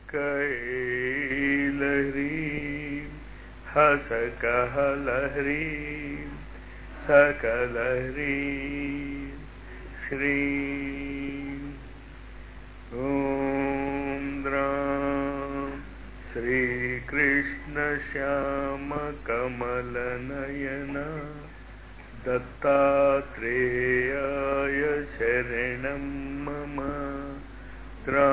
कैलह्रीं हसकहलह्रीं सकलह्रीं श्रीं ॐ द्रां श्रीकृष्णश्यामकमलनयना दत्तात्रेयाय शरणं मम त्रा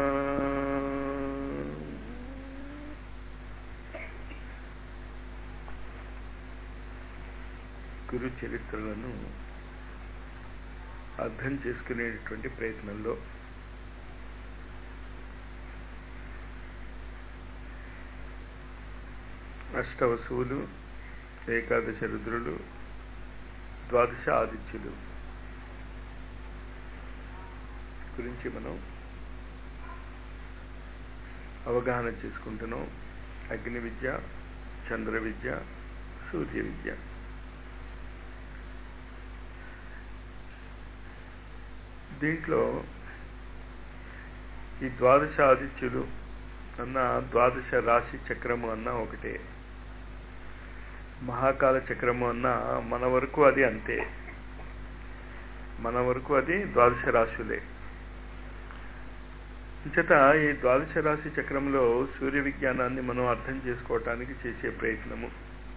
గురు చరిత్రలను అర్థం చేసుకునేటువంటి ప్రయత్నంలో అష్టవసువులు ఏకాదశ రుద్రులు ద్వాదశ ఆదిత్యులు గురించి మనం అవగాహన చేసుకుంటున్నాం అగ్ని విద్య చంద్ర విద్య సూర్య విద్య దీంట్లో ఈ ద్వాదశ ఆదిత్యులు అన్న ద్వాదశ రాశి చక్రము అన్న ఒకటే మహాకాల చక్రము అన్న మన వరకు అది అంతే మన వరకు అది ద్వాదశ రాశులే చేత ఈ ద్వాదశ రాశి చక్రంలో సూర్య విజ్ఞానాన్ని మనం అర్థం చేసుకోవటానికి చేసే ప్రయత్నము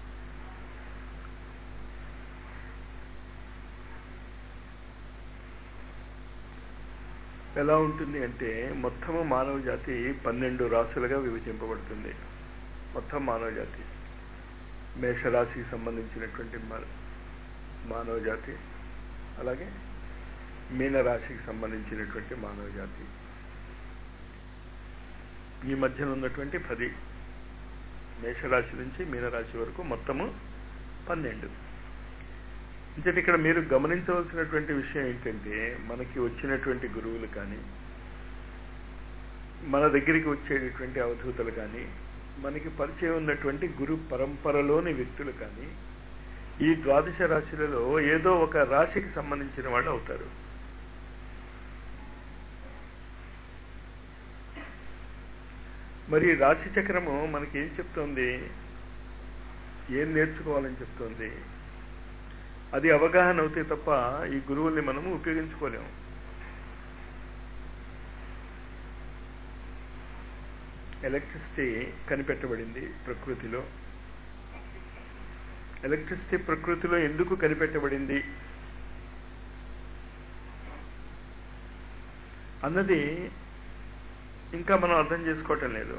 ఎలా ఉంటుంది అంటే మొత్తము మానవ జాతి పన్నెండు రాసులుగా విభజింపబడుతుంది మొత్తం మానవ జాతి మేషరాశికి సంబంధించినటువంటి మానవ జాతి అలాగే మీనరాశికి సంబంధించినటువంటి మానవ జాతి ఈ మధ్యన ఉన్నటువంటి పది మేషరాశి నుంచి మీనరాశి వరకు మొత్తము పన్నెండు అంటే ఇక్కడ మీరు గమనించవలసినటువంటి విషయం ఏంటంటే మనకి వచ్చినటువంటి గురువులు కానీ మన దగ్గరికి వచ్చేటటువంటి అవధూతలు కానీ మనకి పరిచయం ఉన్నటువంటి గురు పరంపరలోని వ్యక్తులు కానీ ఈ ద్వాదశ రాశులలో ఏదో ఒక రాశికి సంబంధించిన వాళ్ళు అవుతారు మరి రాశి చక్రము మనకి ఏం చెప్తోంది ఏం నేర్చుకోవాలని చెప్తోంది అది అవగాహన అవుతే తప్ప ఈ గురువుల్ని మనము ఉపయోగించుకోలేము ఎలక్ట్రిసిటీ కనిపెట్టబడింది ప్రకృతిలో ఎలక్ట్రిసిటీ ప్రకృతిలో ఎందుకు కనిపెట్టబడింది అన్నది ఇంకా మనం అర్థం చేసుకోవటం లేదు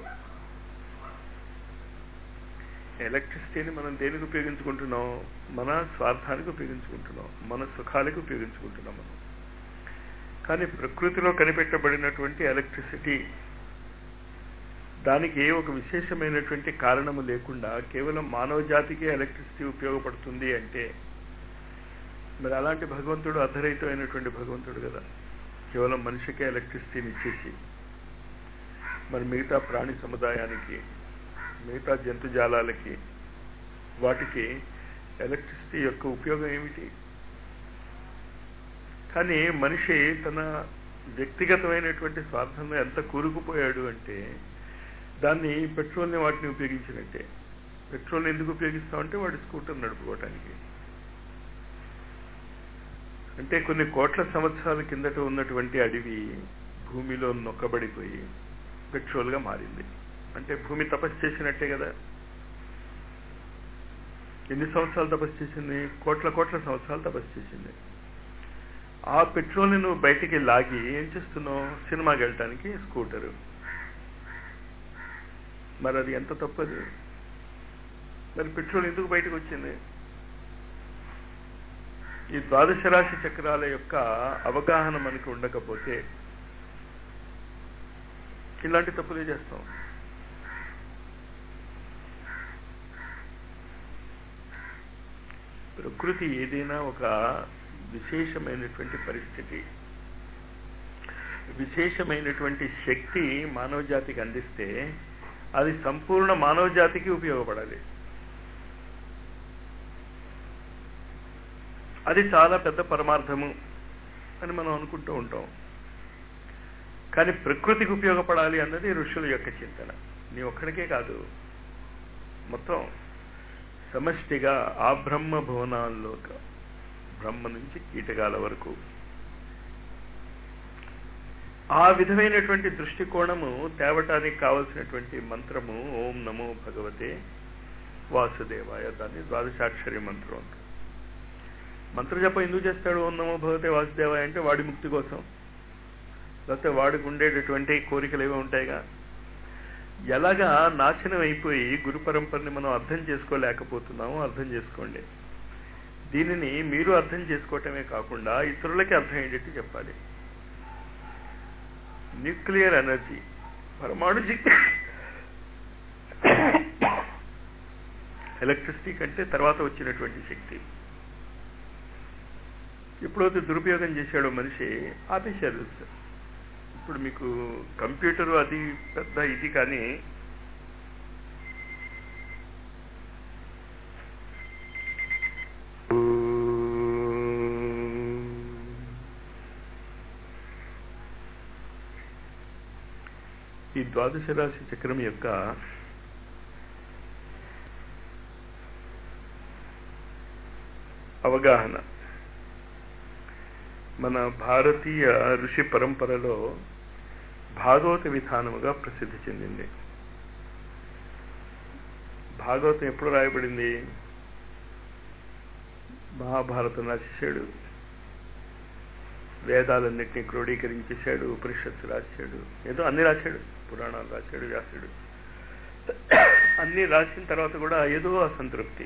ఎలక్ట్రిసిటీని మనం దేనికి ఉపయోగించుకుంటున్నాం మన స్వార్థానికి ఉపయోగించుకుంటున్నాం మన సుఖాలకు ఉపయోగించుకుంటున్నాం మనం కానీ ప్రకృతిలో కనిపెట్టబడినటువంటి ఎలక్ట్రిసిటీ దానికి ఒక విశేషమైనటువంటి కారణము లేకుండా కేవలం మానవ జాతికి ఎలక్ట్రిసిటీ ఉపయోగపడుతుంది అంటే మరి అలాంటి భగవంతుడు అర్ధరహితమైనటువంటి భగవంతుడు కదా కేవలం మనిషికే ఎలక్ట్రిసిటీని ఇచ్చేసి మరి మిగతా ప్రాణి సముదాయానికి మిగతా జంతుజాలాలకి వాటికి ఎలక్ట్రిసిటీ యొక్క ఉపయోగం ఏమిటి కానీ మనిషి తన వ్యక్తిగతమైనటువంటి స్వార్థంలో ఎంత కూరుకుపోయాడు అంటే దాన్ని పెట్రోల్ని వాటిని ఉపయోగించినట్టే పెట్రోల్ ఎందుకు ఉపయోగిస్తామంటే వాడి స్కూటర్ నడుపుకోవటానికి అంటే కొన్ని కోట్ల సంవత్సరాల కిందట ఉన్నటువంటి అడవి భూమిలో నొక్కబడిపోయి పెట్రోల్గా మారింది అంటే భూమి తపస్సు చేసినట్టే కదా ఎన్ని సంవత్సరాలు తపస్సు చేసింది కోట్ల కోట్ల సంవత్సరాలు తపస్సు చేసింది ఆ పెట్రోల్ని నువ్వు బయటికి లాగి ఏం చేస్తున్నావు సినిమాకి వెళ్ళటానికి స్కూటరు మరి అది ఎంత తప్పదు మరి పెట్రోల్ ఎందుకు బయటకు వచ్చింది ఈ ద్వాదశ రాశి చక్రాల యొక్క అవగాహన మనకు ఉండకపోతే ఇలాంటి తప్పులే చేస్తాం ప్రకృతి ఏదైనా ఒక విశేషమైనటువంటి పరిస్థితి విశేషమైనటువంటి శక్తి మానవ జాతికి అందిస్తే అది సంపూర్ణ మానవ జాతికి ఉపయోగపడాలి అది చాలా పెద్ద పరమార్థము అని మనం అనుకుంటూ ఉంటాం కానీ ప్రకృతికి ఉపయోగపడాలి అన్నది ఋషుల యొక్క చింతన నీ ఒక్కడికే కాదు మొత్తం సమష్టిగా ఆ బ్రహ్మ భువనాల్లో బ్రహ్మ నుంచి కీటకాల వరకు ఆ విధమైనటువంటి దృష్టికోణము తేవటానికి కావలసినటువంటి మంత్రము ఓం నమో భగవతే వాసుదేవాయ దాన్ని ద్వాదశాక్షరి మంత్రం అంటారు మంత్ర జపం ఎందుకు చేస్తాడు ఓం నమో భగవతే వాసుదేవాయ అంటే వాడి ముక్తి కోసం లేకపోతే వాడికి ఉండేటటువంటి కోరికలు ఏవో ఉంటాయిగా ఎలాగా నాశనం అయిపోయి గురు పరంపరని మనం అర్థం చేసుకోలేకపోతున్నామో అర్థం చేసుకోండి దీనిని మీరు అర్థం చేసుకోవటమే కాకుండా ఇతరులకి అర్థమయ్యేటట్టు చెప్పాలి న్యూక్లియర్ ఎనర్జీ పరమాణు శక్తి ఎలక్ట్రిసిటీ కంటే తర్వాత వచ్చినటువంటి శక్తి ఎప్పుడైతే దురుపయోగం చేశాడో మనిషి ఆపేశారు ఇప్పుడు మీకు కంప్యూటర్ అది పెద్ద ఇది కానీ ఈ ద్వాదశ రాశి చక్రం యొక్క అవగాహన మన భారతీయ ఋషి పరంపరలో భాగవత విధానముగా ప్రసిద్ధి చెందింది భాగవతం ఎప్పుడు రాయబడింది మహాభారతం రాసేసాడు వేదాలన్నింటినీ క్రోడీకరించేశాడు ఉపనిషత్తు రాశాడు ఏదో అన్ని రాశాడు పురాణాలు రాశాడు వ్యాసుడు అన్ని రాసిన తర్వాత కూడా ఏదో అసంతృప్తి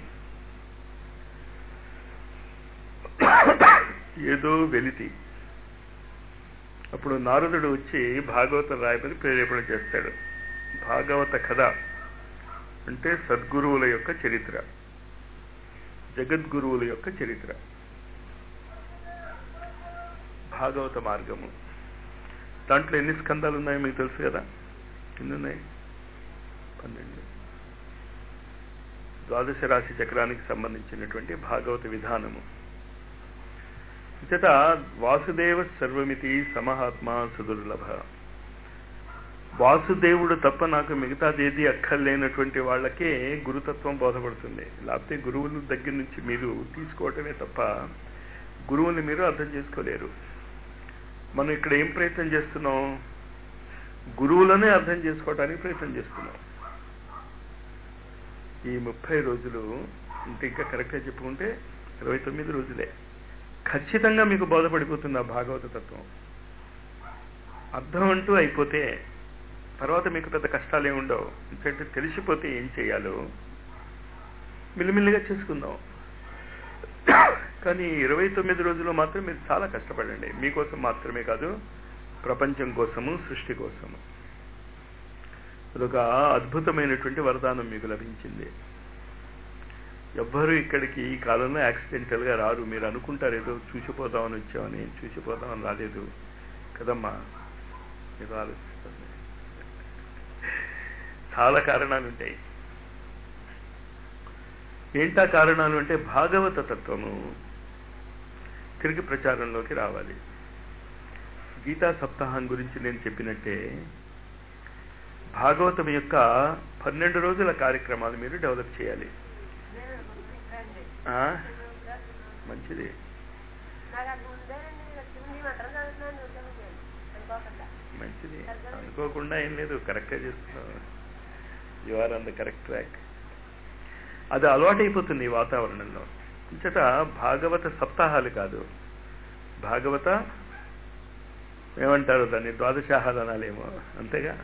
ఏదో వెలితి అప్పుడు నారదుడు వచ్చి భాగవతం రాయమని ప్రేరేపణ చేస్తాడు భాగవత కథ అంటే సద్గురువుల యొక్క చరిత్ర జగద్గురువుల యొక్క చరిత్ర భాగవత మార్గము దాంట్లో ఎన్ని స్కందాలు ఉన్నాయో మీకు తెలుసు కదా ఎన్ని ఉన్నాయి పన్నెండు ద్వాదశ రాశి చక్రానికి సంబంధించినటువంటి భాగవత విధానము చేత వాసుదేవ సర్వమితి సమహాత్మ సుదుర్లభ వాసుదేవుడు తప్ప నాకు మిగతాదేది అక్కర్లేనటువంటి వాళ్ళకే గురుతత్వం బోధపడుతుంది లేకపోతే గురువుల దగ్గర నుంచి మీరు తీసుకోవటమే తప్ప గురువుని మీరు అర్థం చేసుకోలేరు మనం ఇక్కడ ఏం ప్రయత్నం చేస్తున్నాం గురువులనే అర్థం చేసుకోవడానికి ప్రయత్నం చేస్తున్నాం ఈ ముప్పై రోజులు అంటే ఇంకా కరెక్ట్గా చెప్పుకుంటే ఇరవై తొమ్మిది రోజులే ఖచ్చితంగా మీకు బోధపడిపోతుంది ఆ భాగవత తత్వం అర్థం అంటూ అయిపోతే తర్వాత మీకు పెద్ద కష్టాలు ఏమి ఉండవు ఎందుకంటే తెలిసిపోతే ఏం చేయాలో మిల్లిమిల్లిగా చేసుకుందాం కానీ ఇరవై తొమ్మిది రోజులు మాత్రం మీరు చాలా కష్టపడండి మీకోసం మాత్రమే కాదు ప్రపంచం కోసము సృష్టి కోసము అదొక అద్భుతమైనటువంటి వరదానం మీకు లభించింది ఎవ్వరూ ఇక్కడికి ఈ కాలంలో యాక్సిడెంటల్గా రారు మీరు అనుకుంటారు ఏదో చూసిపోదామని వచ్చామని చూసిపోదామని రాలేదు కదమ్మా మీరు ఆలోచిస్తుంది చాలా కారణాలు ఉంటాయి ఏంటా కారణాలు అంటే భాగవత తత్వము తిరిగి ప్రచారంలోకి రావాలి గీతా సప్తాహం గురించి నేను చెప్పినట్టే భాగవతం యొక్క పన్నెండు రోజుల కార్యక్రమాలు మీరు డెవలప్ చేయాలి ఆ? మంచిది మంచిది అనుకోకుండా ఏం లేదు కరెక్ట్గా చేస్తున్నావు you are on the correct track అది అలవాటైపోతుంది ఈ వాతావరణంలో ఇంచట భాగవత సప్తాహాలు కాదు భాగవత ఏమంటారు దాన్ని ద్వాదశాహాలు అనాలేమో అంతేగా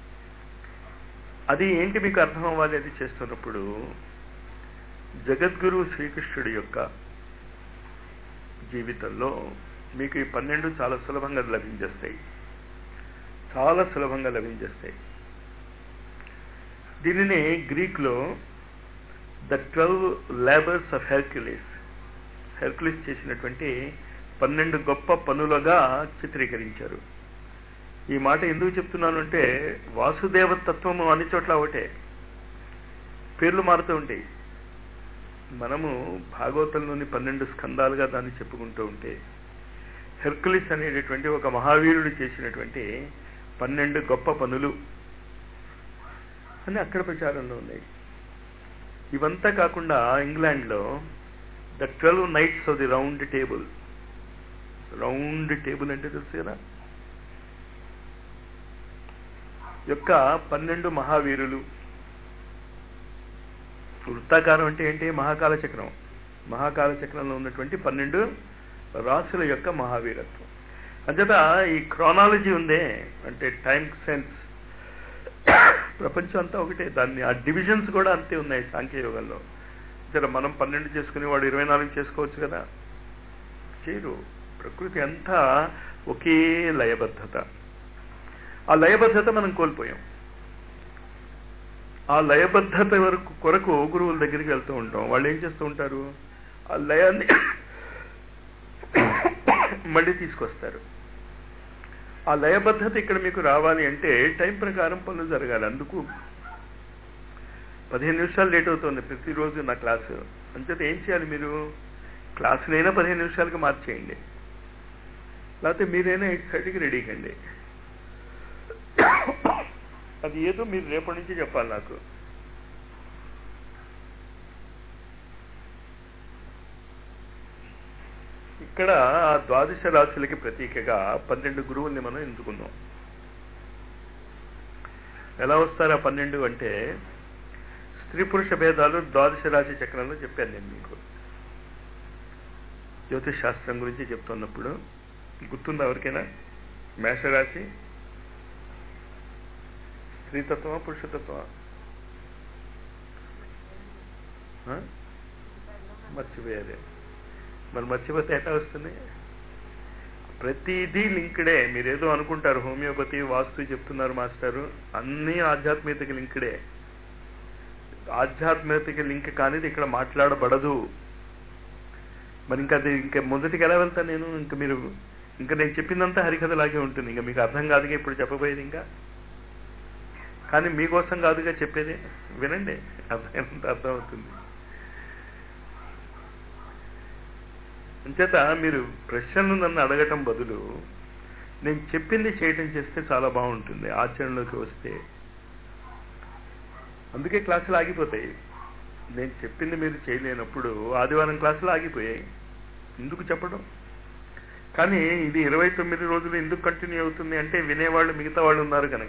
అది ఏంటి మీకు అర్థం అవ్వాలి అది చేస్తున్నప్పుడు జగద్గురు శ్రీకృష్ణుడి యొక్క జీవితంలో మీకు ఈ పన్నెండు చాలా సులభంగా లభించేస్తాయి చాలా సులభంగా లభించేస్తాయి దీనిని గ్రీక్లో the twelve labours of Hercules Hercules చేసినటువంటి పన్నెండు గొప్ప పనులుగా చిత్రీకరించారు ఈ మాట ఎందుకు చెప్తున్నాను అంటే వాసుదేవ తత్వము అన్ని చోట్ల ఒకటే పేర్లు మారుతూ ఉంటాయి మనము భాగవతంలోని పన్నెండు స్కందాలుగా దాన్ని చెప్పుకుంటూ ఉంటే హెర్కులిస్ అనేటటువంటి ఒక మహావీరుడు చేసినటువంటి పన్నెండు గొప్ప పనులు అని అక్కడ ప్రచారంలో ఉన్నాయి ఇవంతా కాకుండా ఇంగ్లాండ్లో the twelve knights of the round table round table అంటే తెలుసు కదా యొక్క పన్నెండు మహావీరులు వృత్తాకారం అంటే ఏంటి మహాకాల చక్రం మహాకాల చక్రంలో ఉన్నటువంటి పన్నెండు రాసుల యొక్క మహావీరత్వం అంచేత ఈ క్రానాలజీ ఉందే అంటే టైం సెన్స్ ప్రపంచం అంతా ఒకటే దాన్ని ఆ డివిజన్స్ కూడా అంతే ఉన్నాయి సాంఖ్యయోగంలో సరే మనం పన్నెండు చేసుకుని వాడు ఇరవై నాలుగు చేసుకోవచ్చు కదా చేయరు ప్రకృతి అంతా ఒకే లయబద్ధత ఆ లయబద్ధత మనం కోల్పోయాం ఆ లయబద్ధత వరకు కొరకు గురువుల దగ్గరికి వెళ్తూ ఉంటాం వాళ్ళు ఏం చేస్తూ ఉంటారు ఆ లయాన్ని మళ్ళీ తీసుకొస్తారు ఆ లయబద్ధత ఇక్కడ మీకు రావాలి అంటే టైం ప్రకారం పనులు జరగాలి అందుకు పదిహేను నిమిషాలు లేట్ అవుతుంది ప్రతిరోజు నా క్లాసు అంచేత ఏం చేయాలి మీరు క్లాసునైనా పదిహేను నిమిషాలకి మార్చేయండి లేకపోతే మీరైనా ఎయిట్ థర్టీకి రెడీ కండి అది ఏదో మీరు రేపటి నుంచి చెప్పాలి నాకు ఇక్కడ ఆ ద్వాదశ రాశులకి ప్రతీకగా పన్నెండు గురువుల్ని మనం ఎంచుకున్నాం ఎలా వస్తారు ఆ పన్నెండు అంటే స్త్రీ పురుష భేదాలు ద్వాదశ రాశి చక్రంలో చెప్పాను నేను మీకు జ్యోతిష్ శాస్త్రం గురించి చెప్తున్నప్పుడు గుర్తుందా ఎవరికైనా మేషరాశి స్త్రీతత్వమా పురుషతత్వమా మర్చిపోయారు మరి మర్చిపోతే ఎట్లా వస్తుంది ప్రతిదీ లింక్డే మీరేదో అనుకుంటారు హోమియోపతి వాస్తు చెప్తున్నారు మాస్టారు అన్నీ ఆధ్యాత్మికతకి లింక్డే ఆధ్యాత్మికతకి లింక్ కానిది ఇక్కడ మాట్లాడబడదు మరి ఇంకా అది ఇంకా మొదటికి ఎలా వెళ్తాను నేను ఇంకా మీరు ఇంకా నేను చెప్పిందంతా హరికథలాగే ఉంటుంది ఇంకా మీకు అర్థం కాదుగా ఇప్పుడు చెప్పబోయేది ఇంకా కానీ మీకోసం కాదుగా చెప్పేది వినండి అర్థమైనంత అర్థమవుతుంది అంచేత మీరు ప్రశ్నలు నన్ను అడగటం బదులు నేను చెప్పింది చేయటం చేస్తే చాలా బాగుంటుంది ఆచరణలోకి వస్తే అందుకే క్లాసులు ఆగిపోతాయి నేను చెప్పింది మీరు చేయలేనప్పుడు ఆదివారం క్లాసులు ఆగిపోయాయి ఎందుకు చెప్పడం కానీ ఇది ఇరవై తొమ్మిది రోజులు ఎందుకు కంటిన్యూ అవుతుంది అంటే వినేవాళ్ళు మిగతా వాళ్ళు ఉన్నారు కనుక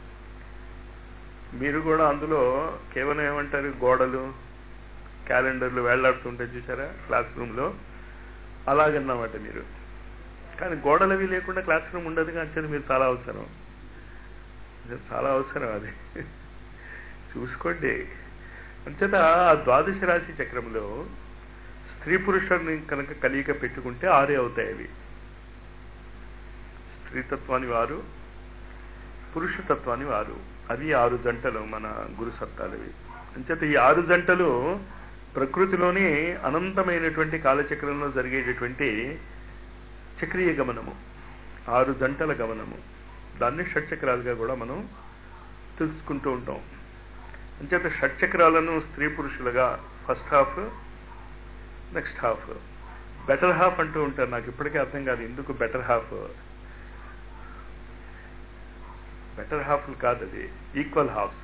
మీరు కూడా అందులో కేవలం ఏమంటారు గోడలు క్యాలెండర్లు వేళ్లాడుతుంటే చూసారా క్లాస్ రూమ్లో అలాగన్నమాట మీరు కానీ గోడలవి లేకుండా క్లాస్ రూమ్ ఉండదు కానీ మీరు చాలా అవసరం చాలా అవసరం అది చూసుకోండి అంచేత ఆ ద్వాదశ రాశి చక్రంలో స్త్రీ పురుషుని కనుక కలియిక పెట్టుకుంటే ఆరే అవుతాయి అవి స్త్రీతత్వాన్ని వారు పురుషతత్వాన్ని వారు అవి ఆరు జంటలు మన గురు సత్తాలవి అంచేత ఈ ఆరు జంటలు ప్రకృతిలోని అనంతమైనటువంటి కాలచక్రంలో జరిగేటటువంటి చక్రీయ గమనము ఆరు జంటల గమనము దాన్ని షట్చక్రాలుగా కూడా మనం తెలుసుకుంటూ ఉంటాం అంచేత షట్చక్రాలను స్త్రీ పురుషులుగా first half next half better half అంటూ ఉంటారు నాకు ఇప్పటికే అర్థం కాదు ఎందుకు బెటర్ హాఫ్ బెటర్ హాఫ్ కాదు అది ఈక్వల్ హాఫ్స్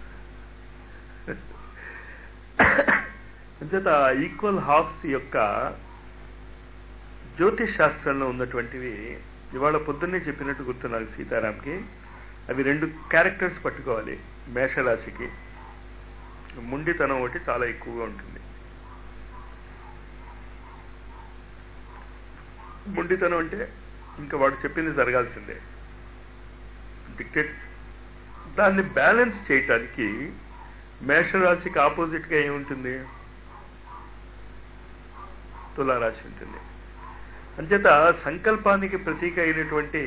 అంచేత ఈక్వల్ హాఫ్స్ యొక్క జ్యోతిష్ శాస్త్రంలో ఉన్నటువంటివి ఇవాళ పొద్దున్నే చెప్పినట్టు గుర్తు నాకు సీతారాంకి అవి రెండు క్యారెక్టర్స్ పట్టుకోవాలి మేషరాశికి ముండితనం ఒకటి చాలా ఎక్కువగా ఉంటుంది ముండితనం అంటే ఇంకా వాడు చెప్పింది జరగాల్సిందే డిక్టేట్ దాన్ని బ్యాలెన్స్ చేయటానికి మేషరాశికి ఆపోజిట్గా ఏముంటుంది తులారాశి ఉంటుంది అంచేత సంకల్పానికి ప్రతీక అయినటువంటి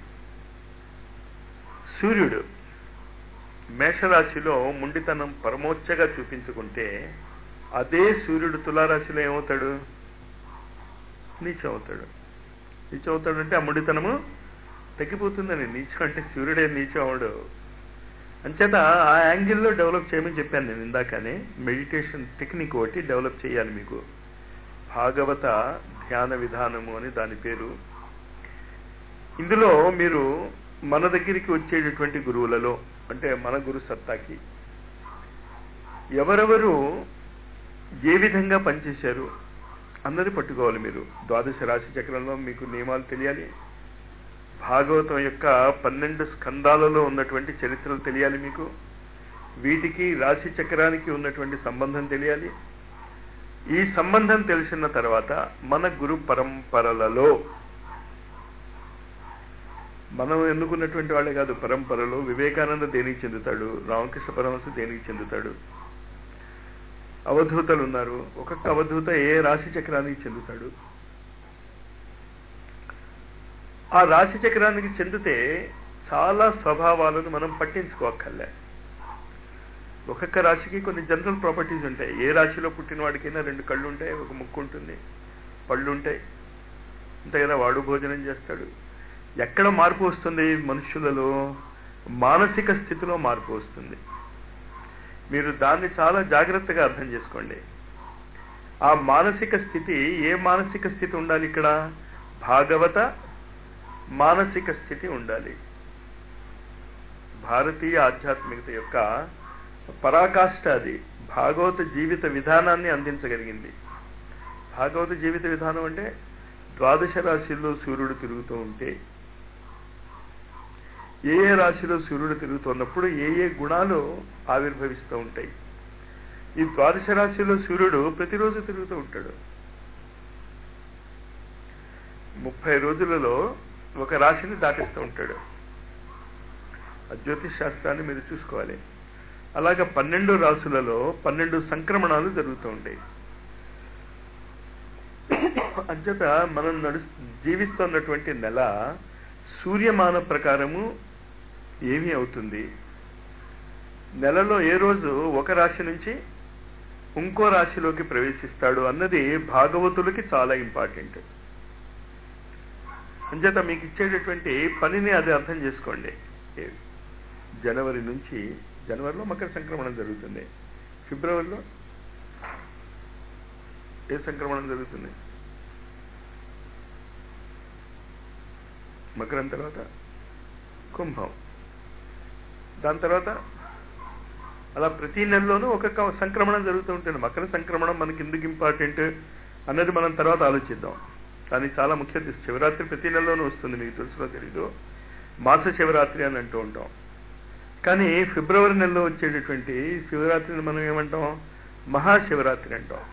సూర్యుడు మేషరాశిలో ముండితనం పరమోచ్చగా చూపించుకుంటే అదే సూర్యుడు తులారాశిలో ఏమవుతాడు నీచం అవుతాడు నీచం అవుతాడంటే ఆ ముండితనము తగ్గిపోతుందని నీచం అంటే సూర్యుడే నీచం అవడు అంచేత ఆ యాంగిల్లో డెవలప్ చేయమని చెప్పాను నేను ఇందాకనే మెడిటేషన్ టెక్నిక్ ఒకటి డెవలప్ చేయాలి మీకు భాగవత ధ్యాన విధానము అని దాని పేరు ఇందులో మీరు మన దగ్గరికి వచ్చేటటువంటి గురువులలో అంటే మన గురు సత్తాకి ఎవరెవరు ఏ విధంగా పనిచేశారు అన్నది పట్టుకోవాలి మీరు ద్వాదశ రాశి చక్రంలో మీకు నియమాలు తెలియాలి భాగవతం యొక్క పన్నెండు స్కందాలలో ఉన్నటువంటి చరిత్రలు తెలియాలి మీకు వీటికి రాశి చక్రానికి ఉన్నటువంటి సంబంధం తెలియాలి ఈ సంబంధం తెలిసిన తర్వాత మన గురు పరంపరలలో మనం ఎన్నుకున్నటువంటి వాళ్ళే కాదు పరంపరలో వివేకానంద దేనికి చెందుతాడు రామకృష్ణ పరమహంస దేనికి చెందుతాడు అవధూతలు ఉన్నారు ఒక్కొక్క అవధూత ఏ రాశి చక్రానికి చెందుతాడు ఆ రాశి చక్రానికి చెందితే చాలా స్వభావాలను మనం పట్టించుకోక్కర్లే ఒక్కొక్క రాశికి కొన్ని జనరల్ ప్రాపర్టీస్ ఉంటాయి ఏ రాశిలో పుట్టిన వాడికైనా రెండు కళ్ళు ఉంటాయి ఒక ముక్కు ఉంటుంది పళ్ళు ఉంటాయి అంతే కదా వాడు భోజనం చేస్తాడు ఎక్కడ మార్పు వస్తుంది మనుషులలో మానసిక స్థితిలో మార్పు వస్తుంది మీరు దాన్ని చాలా జాగ్రత్తగా అర్థం చేసుకోండి ఆ మానసిక స్థితి ఏ మానసిక స్థితి ఉండాలి ఇక్కడ భాగవత మానసిక స్థితి ఉండాలి భారతీయ ఆధ్యాత్మికత యొక్క పరాకాష్ట అది భాగవత జీవిత విధానాన్ని అందించగలిగింది భాగవత జీవిత విధానం అంటే ద్వాదశ రాశిల్లో సూర్యుడు తిరుగుతూ ఉంటే ఏ ఏ రాశిలో సూర్యుడు తిరుగుతున్నప్పుడు ఏ ఏ గుణాలు ఆవిర్భవిస్తూ ఉంటాయి ఈ ద్వాదశ రాశిలో సూర్యుడు ప్రతిరోజు తిరుగుతూ ఉంటాడు ముప్పై రోజులలో ఒక రాశిని దాటిస్తూ ఉంటాడు ఆ జ్యోతిష్ శాస్త్రాన్ని మీరు చూసుకోవాలి అలాగ పన్నెండు రాసులలో పన్నెండు సంక్రమణాలు జరుగుతూ ఉంటాయి అంచేత మనం నడు జీవిస్తున్నటువంటి నెల సూర్యమాన ప్రకారము ఏమి అవుతుంది నెలలో ఏ రోజు ఒక రాశి నుంచి ఇంకో రాశిలోకి ప్రవేశిస్తాడు అన్నది భాగవతులకి చాలా ఇంపార్టెంట్ అంచేత మీకు ఇచ్చేటటువంటి పనిని అది అర్థం చేసుకోండి జనవరి నుంచి జనవరిలో మకర సంక్రమణం జరుగుతుంది ఫిబ్రవరిలో ఏ సంక్రమణం జరుగుతుంది మకరం తర్వాత కుంభం దాని తర్వాత అలా ప్రతి నెలలోనూ ఒక్కొక్క సంక్రమణం జరుగుతూ ఉంటుంది మకర సంక్రమణం మనకి ఎందుకు ఇంపార్టెంట్ అన్నది మనం తర్వాత ఆలోచిద్దాం దానికి చాలా ముఖ్యత శివరాత్రి ప్రతి నెలలోనూ వస్తుంది మీకు తెలుసులో తెలీదు మాస శివరాత్రి అని అంటూ ఉంటాం కానీ ఫిబ్రవరి నెలలో వచ్చేటటువంటి శివరాత్రిని మనం ఏమంటాం మహాశివరాత్రి అంటాం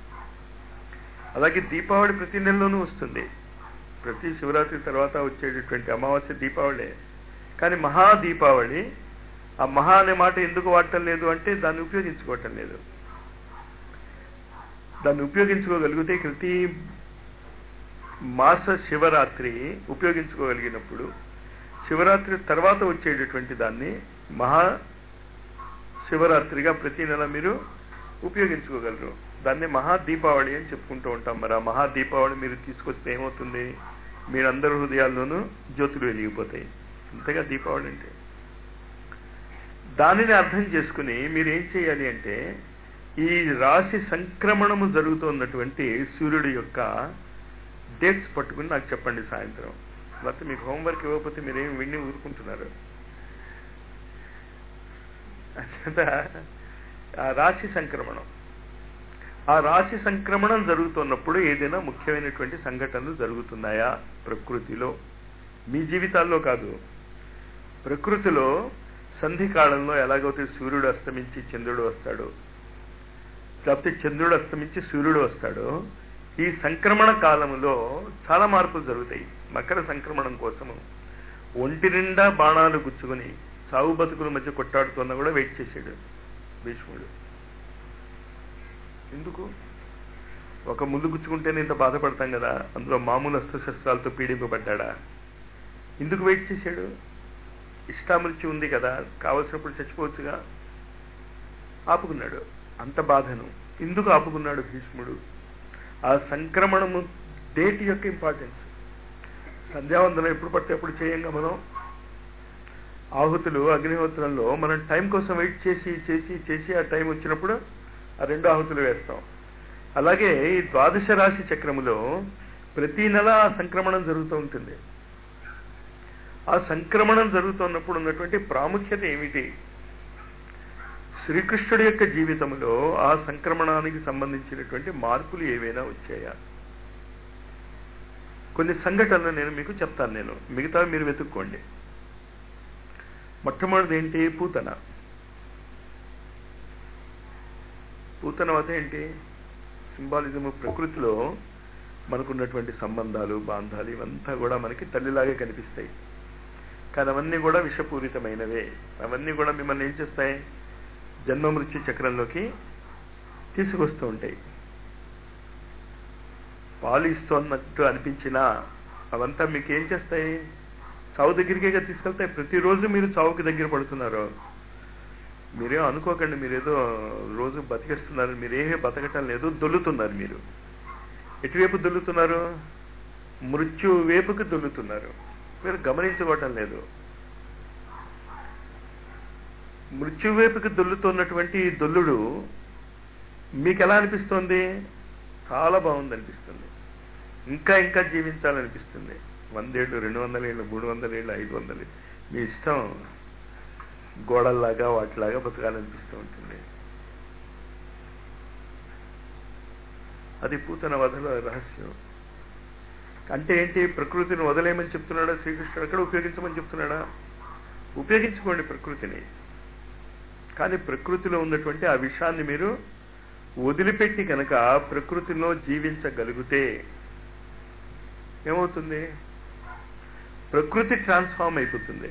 అలాగే దీపావళి ప్రతి నెలలోనూ వస్తుంది ప్రతి శివరాత్రి తర్వాత వచ్చేటటువంటి అమావాస్య దీపావళి కానీ మహా దీపావళి ఆ మహా అనే మాట ఎందుకు వాడటం లేదు అంటే దాన్ని ఉపయోగించుకోవటం లేదు దాన్ని ఉపయోగించుకోగలిగితే ప్రతి మాస శివరాత్రి ఉపయోగించుకోగలిగినప్పుడు శివరాత్రి తర్వాత వచ్చేటటువంటి దాన్ని మహా శివరాత్రిగా ప్రతి నెల మీరు ఉపయోగించుకోగలరు దాన్ని మహా దీపావళి అని చెప్పుకుంటూ ఉంటాం మరి ఆ మహా దీపావళి మీరు తీసుకొస్తే ఏమవుతుంది మీరందరి హృదయాల్లోనూ జ్యోతులు వెలిగిపోతాయి అంతేగా దీపావళి అంటే దానిని అర్థం చేసుకుని మీరు ఏం చేయాలి అంటే ఈ రాశి సంక్రమణము జరుగుతున్నటువంటి సూర్యుడి యొక్క డేట్స్ పట్టుకుని నాకు చెప్పండి సాయంత్రం లేకపోతే మీకు హోంవర్క్ ఇవ్వకపోతే మీరేం విని ఊరుకుంటున్నారు ఆ రాశి సంక్రమణం ఆ రాశి సంక్రమణం జరుగుతున్నప్పుడు ఏదైనా ముఖ్యమైనటువంటి సంఘటనలు జరుగుతున్నాయా ప్రకృతిలో మీ జీవితాల్లో కాదు ప్రకృతిలో సంధి కాలంలో ఎలాగైతే సూర్యుడు అస్తమించి చంద్రుడు వస్తాడు లేకపోతే చంద్రుడు అస్తమించి సూర్యుడు వస్తాడో ఈ సంక్రమణ కాలంలో చాలా మార్పులు జరుగుతాయి మకర సంక్రమణం కోసము ఒంటి నిండా బాణాలు గుచ్చుకుని సాగు బతుకుల మధ్య కొట్టాడుతున్నా కూడా వెయిట్ చేశాడు భీష్ముడు ఎందుకు ఒక ముందు గుచ్చుకుంటేనే ఇంత బాధపడతాం కదా అందులో మామూలు అస్త్రశస్త్రాలతో పీడింపబడ్డా ఎందుకు వెయిట్ చేశాడు ఇష్టామృత్యు ఉంది కదా కావలసినప్పుడు చచ్చిపోవచ్చుగా ఆపుకున్నాడు అంత బాధను ఎందుకు ఆపుకున్నాడు భీష్ముడు ఆ సంక్రమణము డేట్ యొక్క ఇంపార్టెన్స్ సంధ్యావందనం ఎప్పుడు పడితే ఎప్పుడు చేయంగా మనం ఆహుతులు అగ్నిహోత్రంలో మనం టైం కోసం వెయిట్ చేసి చేసి చేసి ఆ టైం వచ్చినప్పుడు ఆ రెండు ఆహుతులు వేస్తాం అలాగే ఈ ద్వాదశ రాశి చక్రములో ప్రతి నెల ఆ సంక్రమణం జరుగుతూ ఉంటుంది ఆ సంక్రమణం జరుగుతున్నప్పుడు ఉన్నటువంటి ప్రాముఖ్యత ఏమిటి శ్రీకృష్ణుడి యొక్క జీవితంలో ఆ సంక్రమణానికి సంబంధించినటువంటి మార్పులు ఏవైనా వచ్చాయా కొన్ని సంఘటనలు నేను మీకు చెప్తాను నేను మిగతా మీరు వెతుక్కోండి మొట్టమొదటిది ఏంటి పూతన పూతన వత ఏంటి సింబాలిజము ప్రకృతిలో మనకున్నటువంటి సంబంధాలు బాంధాలు ఇవంతా కూడా మనకి తల్లిలాగే కనిపిస్తాయి కానీ అవన్నీ కూడా విషపూరితమైనవే అవన్నీ కూడా మిమ్మల్ని ఏం చేస్తాయి జన్మ మృత్యు చక్రంలోకి తీసుకొస్తూ ఉంటాయి పాలు ఇస్తున్నట్టు అనిపించినా అవంతా మీకు ఏం చేస్తాయి చావు దగ్గరికే తీసుకెళ్తాయి ప్రతిరోజు మీరు చావుకి దగ్గర పడుతున్నారు మీరేం అనుకోకండి మీరేదో రోజు బతికేస్తున్నారు మీరేమీ బతకటం లేదు దొల్లుతున్నారు మీరు ఎటువైపు దొల్లుతున్నారు మృత్యు వైపుకి దొల్లుతున్నారు మీరు గమనించుకోవటం లేదు మృత్యు వైపుకి దొల్లుతున్నటువంటి ఈ దొల్లుడు మీకు ఎలా అనిపిస్తోంది చాలా బాగుంది అనిపిస్తుంది ఇంకా ఇంకా జీవించాలనిపిస్తుంది వందేళ్ళు రెండు వందల ఏళ్ళు మూడు వందల ఏళ్ళు ఐదు వందలు మీ ఇష్టం గోడల్లాగా వాటిలాగా బతకాలనిపిస్తూ ఉంటుంది అది పూతన వదల రహస్యం అంటే ఏంటి ప్రకృతిని వదలేమని చెప్తున్నాడా శ్రీకృష్ణుడు అక్కడ ఉపయోగించమని చెప్తున్నాడా ఉపయోగించుకోండి ప్రకృతిని కానీ ప్రకృతిలో ఉన్నటువంటి ఆ విషయాన్ని మీరు వదిలిపెట్టి కనుక ప్రకృతిలో జీవించగలిగితే ఏమవుతుంది ప్రకృతి ట్రాన్స్ఫార్మ్ అయిపోతుంది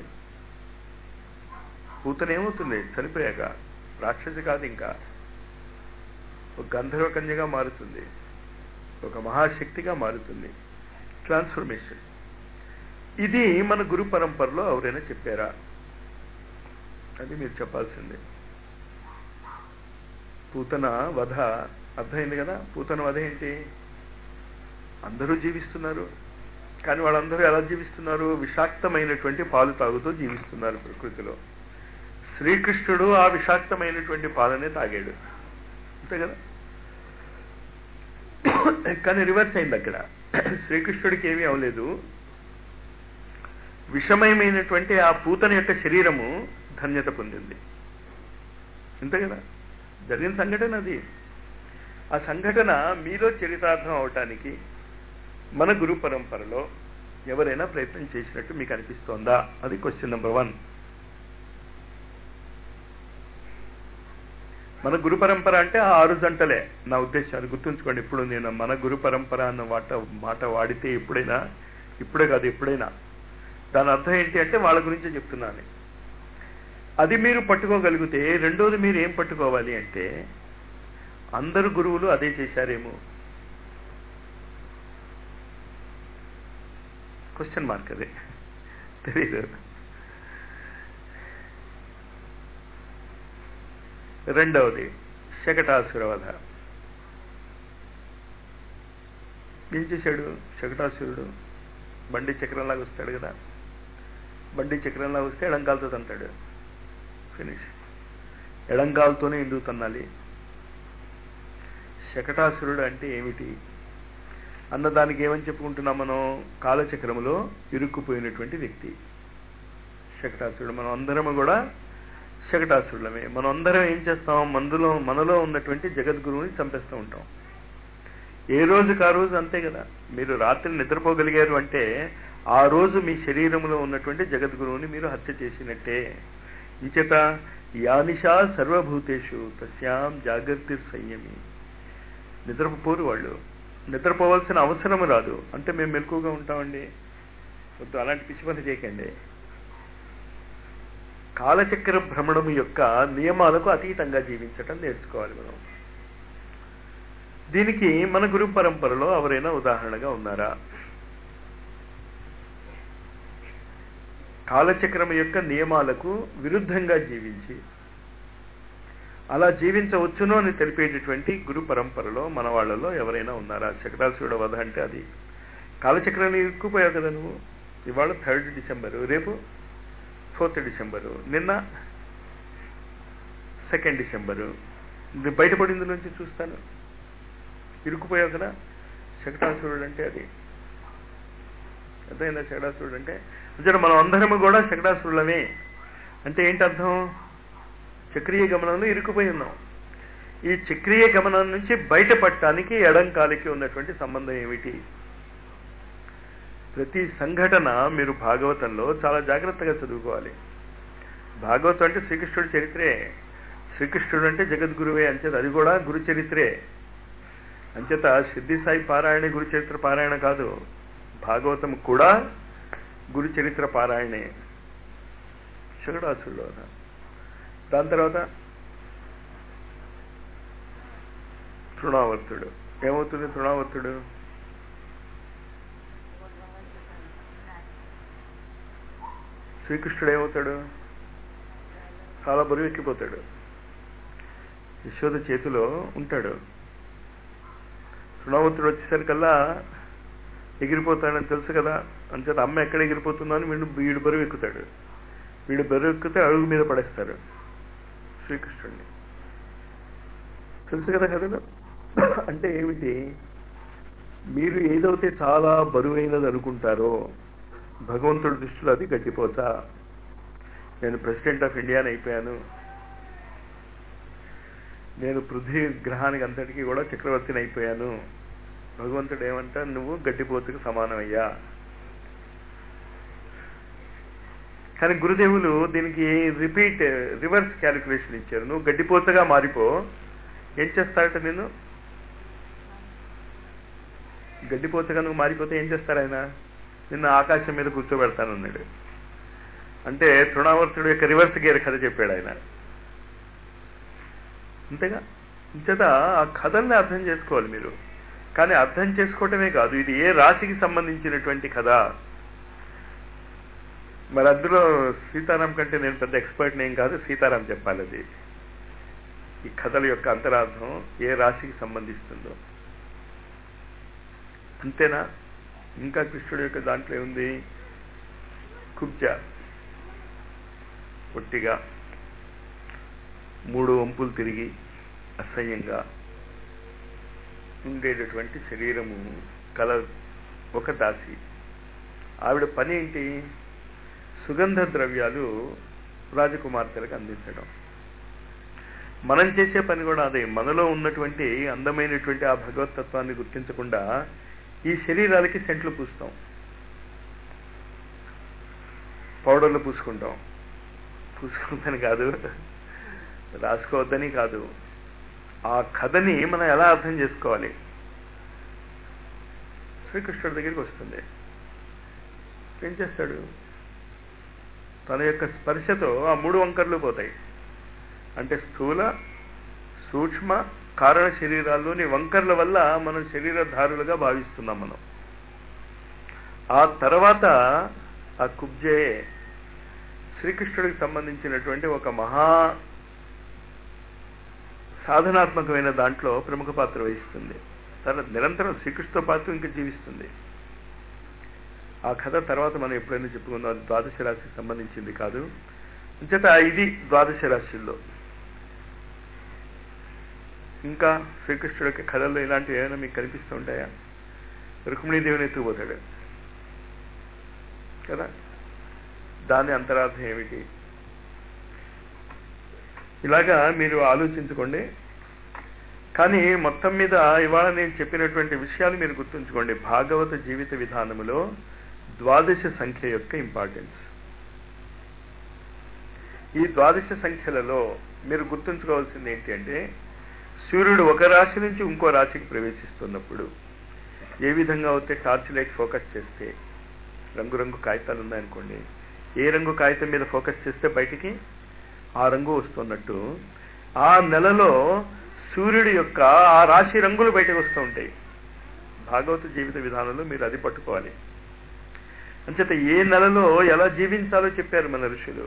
పూతన ఏమవుతుంది చనిపోయాక రాక్షసి కాదు ఇంకా ఒక గంధర్వ కన్యగా మారుతుంది ఒక మహాశక్తిగా మారుతుంది ట్రాన్స్ఫర్మేషన్ ఇది మన గురు పరంపరలో ఎవరైనా చెప్పారా అది మీరు చెప్పాల్సిందే పూతన వధ అర్థమైంది కదా పూతన వధ ఏంటి అందరూ జీవిస్తున్నారు కానీ వాళ్ళందరూ ఎలా జీవిస్తున్నారు విషాక్తమైనటువంటి పాలు తాగుతూ జీవిస్తున్నారు ప్రకృతిలో శ్రీకృష్ణుడు ఆ విషాక్తమైనటువంటి పాలనే తాగాడు అంతే కదా కానీ రివర్స్ అయింది అక్కడ శ్రీకృష్ణుడికి ఏమీ అవలేదు విషమయమైనటువంటి ఆ పూతన యొక్క శరీరము ధన్యత పొందింది అంతే కదా జరిగిన సంఘటన అది ఆ సంఘటన మీలో చరితార్థం అవటానికి మన గురు పరంపరలో ఎవరైనా ప్రయత్నం చేసినట్టు మీకు అనిపిస్తోందా అది క్వశ్చన్ నెంబర్ వన్ మన గురు పరంపర అంటే ఆ ఆరు జంటలే నా ఉద్దేశాలు గుర్తుంచుకోండి ఇప్పుడు నేను మన గురు పరంపర అన్న మాట మాట వాడితే ఎప్పుడైనా ఇప్పుడే కాదు ఎప్పుడైనా దాని అర్థం ఏంటి అంటే వాళ్ళ గురించే చెప్తున్నాను అది మీరు పట్టుకోగలిగితే రెండోది మీరు ఏం పట్టుకోవాలి అంటే అందరు గురువులు అదే చేశారేమో క్వశ్చన్ మార్క్ అదే తెలీదు రెండవది శకటాసురవధ ఏం చేశాడు శకటాసురుడు బండి చక్రంలాగా వస్తాడు కదా బండి చక్రంలాగా వస్తే ఎడంకాలతో తంటాడు ఫినిష్ ఎడంకాలతోనే ఎందుకు తన్నాలి శకటాసురుడు అంటే ఏమిటి అన్నదానికి ఏమని చెప్పుకుంటున్నాం మనం కాలచక్రములో ఇరుక్కుపోయినటువంటి వ్యక్తి శకటాసురుడు మనం అందరము కూడా శకటాసురులమే మనం అందరం ఏం చేస్తాం మందులో మనలో ఉన్నటువంటి జగద్గురువుని చంపేస్తూ ఉంటాం ఏ రోజుకి ఆ రోజు అంతే కదా మీరు రాత్రి నిద్రపోగలిగారు అంటే ఆ రోజు మీ శరీరంలో ఉన్నటువంటి జగద్గురువుని మీరు హత్య చేసినట్టే ఇంచేత యానిషా సర్వభూతేషు తస్యాం జాగ్రత్త సంయమి నిద్రపోరు వాళ్ళు నిద్రపోవాల్సిన అవసరం రాదు అంటే మేము మెలకుగా ఉంటామండి వద్దు అలాంటి పిచ్చి పని చేయకండి కాలచక్ర భ్రమణం యొక్క నియమాలకు అతీతంగా జీవించటం నేర్చుకోవాలి మనం దీనికి మన గురు పరంపరలో ఎవరైనా ఉదాహరణగా ఉన్నారా కాలచక్రం యొక్క నియమాలకు విరుద్ధంగా జీవించి అలా జీవించవచ్చును అని తెలిపేటటువంటి గురు పరంపరలో మన వాళ్ళలో ఎవరైనా ఉన్నారా చక్రాసురుడ వధ అంటే అది కాలచక్రాన్ని ఇరుక్కుపోయావు కదా నువ్వు ఇవాళ థర్డ్ డిసెంబరు రేపు ఫోర్త్ డిసెంబరు నిన్న సెకండ్ డిసెంబరు ఇది బయటపడింది నుంచి చూస్తాను ఇరుక్కుపోయావు కదా శకటాసురుడు అంటే అది అర్థమైందా శకటాసురుడు అంటే అంటే మనం అందరము కూడా శకటాసురులమే అంటే ఏంటి అర్థం చక్రీయ గమనంలో ఇరుక్కుపోయి ఉన్నాం ఈ చక్రీయ గమనం నుంచి బయటపడటానికి ఎడంకాలికి ఉన్నటువంటి సంబంధం ఏమిటి ప్రతి సంఘటన మీరు భాగవతంలో చాలా జాగ్రత్తగా చదువుకోవాలి భాగవతం అంటే శ్రీకృష్ణుడి చరిత్రే శ్రీకృష్ణుడు అంటే జగద్గురువే అంచేత అది కూడా గురు చరిత్రే అంచేత సిద్ధి సాయి పారాయణ గురు చరిత్ర పారాయణ కాదు భాగవతం కూడా గురు చరిత్ర పారాయణే శకటాసురుడు దాని తర్వాత తృణావర్తుడు ఏమవుతుంది తృణావర్తుడు శ్రీకృష్ణుడు ఏమవుతాడు చాలా బరువు ఎక్కిపోతాడు యశోద చేతిలో ఉంటాడు తృణావర్తుడు వచ్చేసరికల్లా ఎగిరిపోతాడని తెలుసు కదా అంచేత అమ్మ ఎక్కడ ఎగిరిపోతుందో అని వీడు వీడు బరువు ఎక్కుతాడు వీడు బరువు ఎక్కితే అడుగు మీద పడేస్తారు శ్రీకృష్ణుడిని తెలుసు కదా కథలో అంటే ఏమిటి మీరు ఏదైతే చాలా బరువైనది అనుకుంటారో భగవంతుడి దృష్టిలో అది గట్టిపోతా నేను ప్రెసిడెంట్ ఆఫ్ ఇండియాని అయిపోయాను నేను పృథ్వీ గ్రహానికి అంతటికీ కూడా చక్రవర్తిని అయిపోయాను భగవంతుడు ఏమంటా నువ్వు గడ్డిపోతుకు సమానమయ్యా కానీ గురుదేవులు దీనికి రిపీట్ రివర్స్ క్యాలిక్యులేషన్ ఇచ్చారు నువ్వు గడ్డిపోతగా మారిపో ఏం చేస్తాడట నేను గడ్డిపోతగా నువ్వు మారిపోతే ఏం చేస్తారు ఆయన నిన్న ఆకాశం మీద కూర్చోబెడతానన్నాడు అంటే తృణావర్తుడు యొక్క రివర్స్ గేర్ కథ చెప్పాడు ఆయన అంతేగా ఇంచేత ఆ కథల్ని అర్థం చేసుకోవాలి మీరు కానీ అర్థం చేసుకోవటమే కాదు ఇది ఏ రాశికి సంబంధించినటువంటి కథ మరి అందులో సీతారాం కంటే నేను పెద్ద ఎక్స్పర్ట్ ఏం కాదు సీతారాం చెప్పాలి అది ఈ కథల యొక్క అంతరార్థం ఏ రాశికి సంబంధిస్తుందో అంతేనా ఇంకా కృష్ణుడు యొక్క దాంట్లో ఉంది కుబ్జ పొట్టిగా మూడు వంపులు తిరిగి అసహ్యంగా ఉండేటటువంటి శరీరము కల ఒక దాసి ఆవిడ పని ఏంటి సుగంధ ద్రవ్యాలు రాజకుమార్తెలకు అందించడం మనం చేసే పని కూడా అదే మనలో ఉన్నటువంటి అందమైనటువంటి ఆ భగవతత్వాన్ని గుర్తించకుండా ఈ శరీరాలకి సెంట్లు పూస్తాం పౌడర్లు పూసుకుంటాం పూసుకుందని కాదు రాసుకోవద్దని కాదు ఆ కథని మనం ఎలా అర్థం చేసుకోవాలి శ్రీకృష్ణుడి దగ్గరికి వస్తుంది ఏం చేస్తాడు తన యొక్క స్పర్శతో ఆ మూడు వంకర్లు పోతాయి అంటే స్థూల సూక్ష్మ కారణ శరీరాల్లోని వంకర్ల వల్ల మనం శరీరధారులుగా భావిస్తున్నాం మనం ఆ తర్వాత ఆ కుబ్జే శ్రీకృష్ణుడికి సంబంధించినటువంటి ఒక మహా సాధనాత్మకమైన దాంట్లో ప్రముఖ పాత్ర వహిస్తుంది తన నిరంతరం శ్రీకృష్ణ పాత్ర ఇంకా జీవిస్తుంది ఆ కథ తర్వాత మనం ఎప్పుడైనా చెప్పుకుందాం అది ద్వాదశ రాశికి సంబంధించింది కాదు అంచేత ఇది ద్వాదశ రాశుల్లో ఇంకా శ్రీకృష్ణుడికి కథల్లో ఇలాంటివి ఏమైనా మీకు కనిపిస్తూ ఉంటాయా రుక్మిణీదేవిని ఎత్తుకుపోతాడు కదా దాని అంతరార్థం ఏమిటి ఇలాగా మీరు ఆలోచించుకోండి కానీ మొత్తం మీద ఇవాళ నేను చెప్పినటువంటి విషయాలు మీరు గుర్తుంచుకోండి భాగవత జీవిత విధానములో ద్వాదశ సంఖ్య యొక్క ఇంపార్టెన్స్ ఈ ద్వాదశ సంఖ్యలలో మీరు గుర్తుంచుకోవాల్సింది ఏంటి అంటే సూర్యుడు ఒక రాశి నుంచి ఇంకో రాశికి ప్రవేశిస్తున్నప్పుడు ఏ విధంగా అయితే టార్చ్ లైట్ ఫోకస్ చేస్తే రంగురంగు కాగితాలు ఉన్నాయనుకోండి ఏ రంగు కాగితం మీద ఫోకస్ చేస్తే బయటికి ఆ రంగు వస్తున్నట్టు ఆ నెలలో సూర్యుడి యొక్క ఆ రాశి రంగులు బయటకు వస్తూ ఉంటాయి భాగవత జీవిత విధానంలో మీరు అది పట్టుకోవాలి అంచేత ఏ నెలలో ఎలా జీవించాలో చెప్పారు మన ఋషులు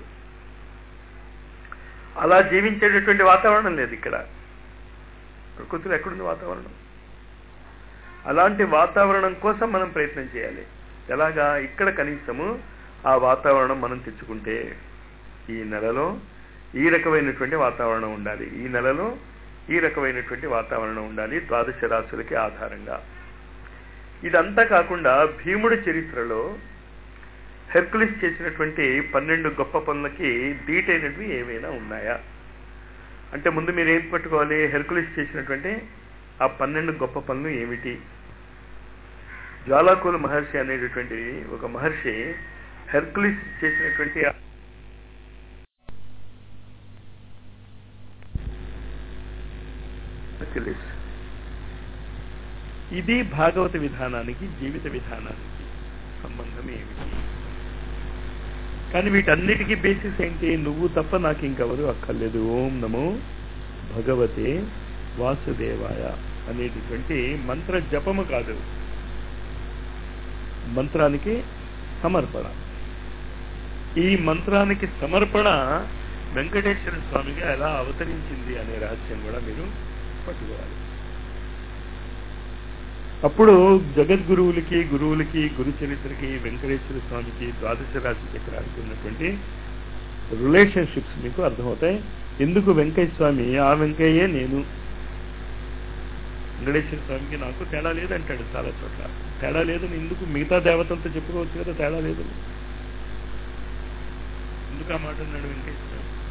అలా జీవించేటటువంటి వాతావరణం లేదు ఇక్కడ ప్రకృతిలో ఎక్కడుంది వాతావరణం అలాంటి వాతావరణం కోసం మనం ప్రయత్నం చేయాలి ఎలాగా ఇక్కడ కనీసము ఆ వాతావరణం మనం తెచ్చుకుంటే ఈ నెలలో ఈ రకమైనటువంటి వాతావరణం ఉండాలి ఈ నెలలో ఈ రకమైనటువంటి వాతావరణం ఉండాలి ద్వాదశ రాశులకి ఆధారంగా ఇదంతా కాకుండా భీముడి చరిత్రలో హెర్కులిస్ చేసినటువంటి పన్నెండు గొప్ప పనులకి దీటైనవి ఏమైనా ఉన్నాయా అంటే ముందు మీరు ఏం పట్టుకోవాలి హెర్కులిస్ చేసినటువంటి ఆ పన్నెండు గొప్ప పనులు ఏమిటి జ్వాలాకుల మహర్షి అనేటటువంటి ఒక మహర్షి హెర్కులిస్ చేసినటువంటి హెర్కులిస్ ఇది భాగవత విధానానికి జీవిత విధానానికి సంబంధం ఏమిటి కానీ వీటన్నిటికీ బేసిస్ ఏంటి నువ్వు తప్ప నాకు ఇంకెవరు అక్కర్లేదు ఓం నమో భగవతే వాసుదేవాయ అనేటటువంటి మంత్ర జపము కాదు మంత్రానికి సమర్పణ ఈ మంత్రానికి సమర్పణ వెంకటేశ్వర స్వామిగా ఎలా అవతరించింది అనే రహస్యం కూడా మీరు పట్టుకోవాలి అప్పుడు జగద్గురువులకి గురువులకి గురు చరిత్రకి వెంకటేశ్వర స్వామికి ద్వాదశ రాశి చక్రానికి ఉన్నటువంటి రిలేషన్షిప్స్ మీకు అర్థమవుతాయి ఎందుకు వెంకయ్య స్వామి ఆ వెంకయ్యే నేను వెంకటేశ్వర స్వామికి నాకు తేడా లేదంటాడు చాలా చోట్ల తేడా లేదని ఎందుకు మిగతా దేవతలతో చెప్పుకోవచ్చు కదా తేడా లేదు ఎందుకు ఆ మాట అన్నాడు వెంకటేశ్వర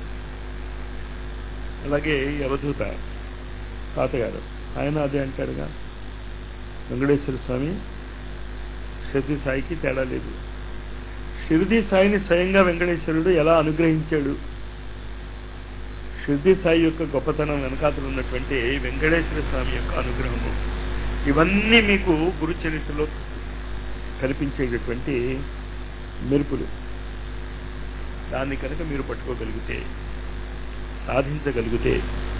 అలాగే ఈ అవధూత తాతగారు ఆయన అదే అంటాడుగా వెంకటేశ్వర స్వామి షిర్ది సాయికి తేడా లేదు షిర్ది సాయిని స్వయంగా వెంకటేశ్వరుడు ఎలా అనుగ్రహించాడు షిర్ది సాయి యొక్క గొప్పతనం వెనకాతలు ఉన్నటువంటి వెంకటేశ్వర స్వామి యొక్క అనుగ్రహము ఇవన్నీ మీకు గురు చరిత్రలో కనిపించేటటువంటి మెరుపులు దాన్ని కనుక మీరు పట్టుకోగలిగితే సాధించగలిగితే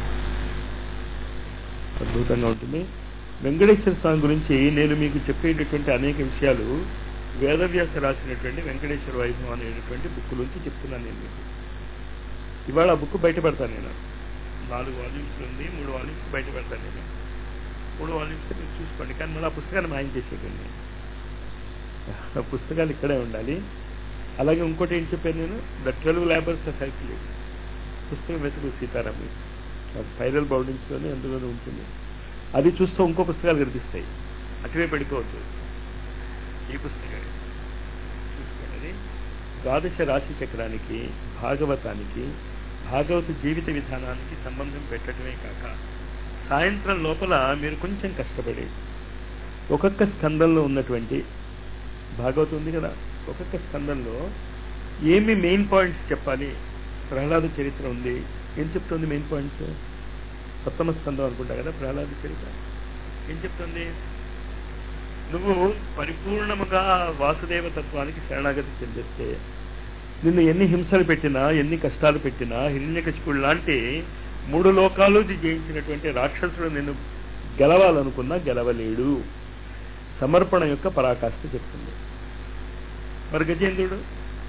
అద్భుతంగా ఉంటుంది వెంకటేశ్వర స్వామి గురించి నేను మీకు చెప్పేటటువంటి అనేక విషయాలు వేదవ్యాస రాసినటువంటి వెంకటేశ్వర వైభవం అనేటటువంటి బుక్ నుంచి చెప్తున్నాను నేను మీకు ఇవాళ ఆ బుక్ బయట పెడతాను నేను నాలుగు వాల్యూమ్స్ ఉంది మూడు వాల్యూమ్స్ బయట పెడతాను నేను మూడు వాల్యూమ్స్ మీరు చూసుకోండి కానీ మళ్ళీ ఆ పుస్తకాన్ని మాయం చేసేటండి ఆ పుస్తకాలు ఇక్కడే ఉండాలి అలాగే ఇంకోటి ఏం చెప్పాను నేను the twelve labours of health పుస్తకం వెతుకు సీతారాం స్పైరల్ బౌండింగ్స్లోనే అందులోనే ఉంటుంది అది చూస్తూ ఇంకో పుస్తకాలు కనిపిస్తాయి అటువే పడిపోవద్దు ఈ పుస్తకం చూసుకోండి ద్వాదశ రాశి చక్రానికి భాగవతానికి భాగవత జీవిత విధానానికి సంబంధం పెట్టడమే కాక సాయంత్రం లోపల మీరు కొంచెం కష్టపడి ఒక్కొక్క స్కందంలో ఉన్నటువంటి భాగవతం ఉంది కదా ఒక్కొక్క స్కందంలో ఏమి మెయిన్ పాయింట్స్ చెప్పాలి ప్రహ్లాద చరిత్ర ఉంది ఏం చెప్తుంది మెయిన్ పాయింట్స్ సప్తమ స్కందం అనుకుంటా కదా ప్రహ్లాద చరిత్ర ఏం చెప్తుంది నువ్వు పరిపూర్ణముగా వాసుదేవ తత్వానికి శరణాగతి చెందిస్తే నిన్ను ఎన్ని హింసలు పెట్టినా ఎన్ని కష్టాలు పెట్టినా హిరణ్యకశిపుడు లాంటి మూడు లోకాలు జయించినటువంటి రాక్షసుడు నిన్ను గెలవాలనుకున్నా గెలవలేడు సమర్పణ యొక్క పరాకాష్ఠ చెప్తుంది మరి గజేంద్రుడు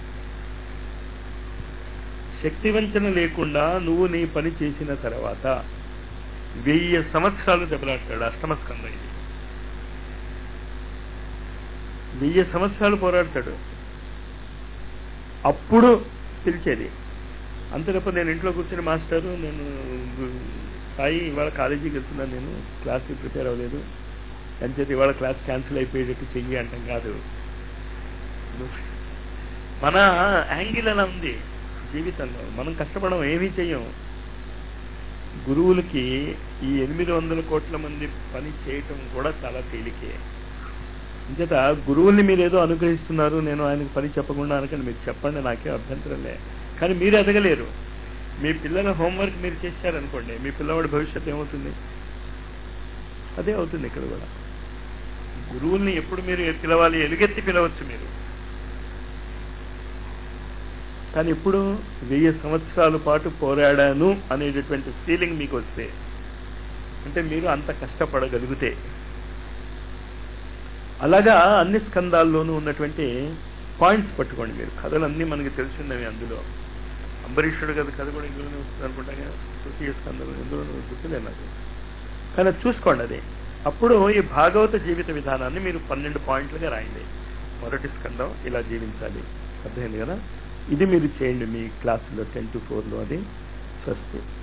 శక్తివంచన లేకుండా నువ్వు నీ పని చేసిన తర్వాత వెయ్యి సంవత్సరాలు దెబ్బలాడతాడు అష్టమ స్కందం ఇది వెయ్యి సంవత్సరాలు పోరాడతాడు అప్పుడు పిలిచేది అంతే తప్ప నేను ఇంట్లో కూర్చుని మాస్టరు నేను సాయి ఇవాళ కాలేజీకి వెళ్తున్నాను నేను క్లాస్కి ప్రిపేర్ అవ్వలేదు అంచేది ఇవాళ క్లాస్ క్యాన్సిల్ అయిపోయేటట్టు చెయ్యి అంటాం కాదు మన యాంగిల్ అలా ఉంది జీవితంలో మనం కష్టపడడం ఏమీ చెయ్యం గురువులకి ఈ ఎనిమిది వందల కోట్ల మంది పని చేయటం కూడా చాలా తేలికే అంచేత గురువుల్ని మీరు ఏదో అనుగ్రహిస్తున్నారు నేను ఆయనకు పని చెప్పకుండా అనకండి మీరు చెప్పండి నాకే అభ్యంతరం లే కానీ మీరు ఎదగలేరు మీ పిల్లల హోంవర్క్ మీరు చేశారనుకోండి మీ పిల్లవాడి భవిష్యత్తు ఏమవుతుంది అదే అవుతుంది ఇక్కడ కూడా గురువుల్ని ఎప్పుడు మీరు పిలవాలి ఎలుగెత్తి పిలవచ్చు మీరు కానీ ఇప్పుడు వెయ్యి సంవత్సరాల పాటు పోరాడాను అనేటటువంటి ఫీలింగ్ మీకు వస్తే అంటే మీరు అంత కష్టపడగలిగితే అలాగా అన్ని స్కందాల్లోనూ ఉన్నటువంటి పాయింట్స్ పట్టుకోండి మీరు కథలన్నీ మనకి తెలిసినవి అందులో అంబరీషుడు కదా కథ కూడా ఇందులోనే వస్తుంది అనుకుంటా తృతీయ స్కందంలో ఇందులోనే గుర్తులే నాకు కానీ అది చూసుకోండి అది అప్పుడు ఈ భాగవత జీవిత విధానాన్ని మీరు పన్నెండు పాయింట్లుగా రాయండి మొదటి స్కందం ఇలా జీవించాలి అర్థమైంది కదా ఇది మీరు చేయండి మీ క్లాసులో టెన్ టు ఫోర్లో అది స్వస్తి